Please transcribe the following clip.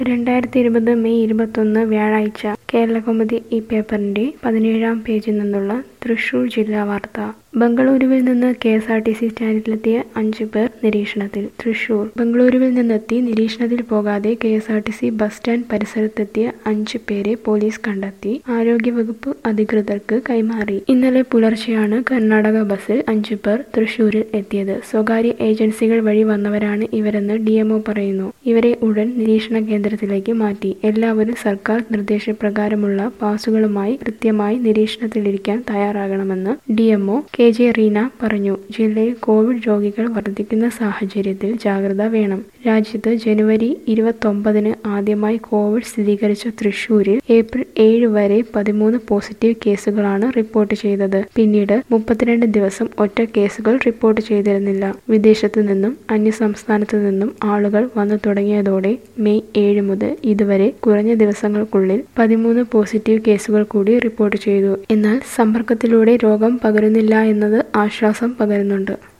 രണ്ടായിരത്തി ഇരുപത് മെയ് ഇരുപത്തൊന്ന് വ്യാഴാഴ്ച കേരളകൗമുദി ഈ പേപ്പറിന്റെ പതിനേഴാം പേജിൽ നിന്നുള്ള തൃശൂർ ജില്ലാ വാർത്ത ബംഗളൂരുവിൽ നിന്ന് K S R T C സ്റ്റാൻഡിലെത്തിയ അഞ്ചു പേർ നിരീക്ഷണത്തിൽ തൃശൂർ ബംഗളൂരുവിൽ നിന്നെത്തി നിരീക്ഷണത്തിൽ പോകാതെ K S R T C bus stand പരിസരത്തെത്തിയ അഞ്ചു പേരെ പോലീസ് കണ്ടെത്തി ആരോഗ്യവകുപ്പ് അധികൃതർക്ക് കൈമാറി ഇന്നലെ പുലർച്ചെയാണ് കർണാടക ബസ്സിൽ അഞ്ചു പേർ തൃശൂരിൽ എത്തിയത് സ്വകാര്യ ഏജൻസികൾ വഴി വന്നവരാണ് ഇവരെന്ന് ഡിഎംഒ പറയുന്നു ഇവരെ ഉടൻ നിരീക്ഷണ കേന്ദ്രത്തിലേക്ക് മാറ്റി എല്ലാവരും സർക്കാർ നിർദ്ദേശപ്രകാരമുള്ള പാസുകളുമായി കൃത്യമായി നിരീക്ഷണത്തിലിരിക്കാൻ തയ്യാറാകണമെന്ന് ഡിഎംഒ കെ ജെ റീന പറഞ്ഞു ജില്ലയിൽ കോവിഡ് രോഗികൾ വർദ്ധിക്കുന്ന സാഹചര്യത്തിൽ ജാഗ്രത വേണം രാജ്യത്ത് ജനുവരി ഇരുപത്തൊമ്പതിന് ആദ്യമായി കോവിഡ് സ്ഥിരീകരിച്ച തൃശൂരിൽ ഏപ്രിൽ ഏഴ് വരെ പതിമൂന്ന് പോസിറ്റീവ് കേസുകളാണ് റിപ്പോർട്ട് ചെയ്തത് പിന്നീട് മുപ്പത്തിരണ്ട് ദിവസം ഒറ്റ കേസുകൾ റിപ്പോർട്ട് ചെയ്തിരുന്നില്ല വിദേശത്തു നിന്നും അന്യസംസ്ഥാനത്തു നിന്നും ആളുകൾ വന്നു തുടങ്ങിയതോടെ മെയ് ഏഴ് മുതൽ ഇതുവരെ കുറഞ്ഞ ദിവസങ്ങൾക്കുള്ളിൽ പതിമൂന്ന് പോസിറ്റീവ് കേസുകൾ കൂടി റിപ്പോർട്ട് ചെയ്തു എന്നാൽ സമ്പർക്കത്തിലൂടെ രോഗം പകരുന്നില്ല എന്നത് ആശ്വാസം പകരുന്നുണ്ട്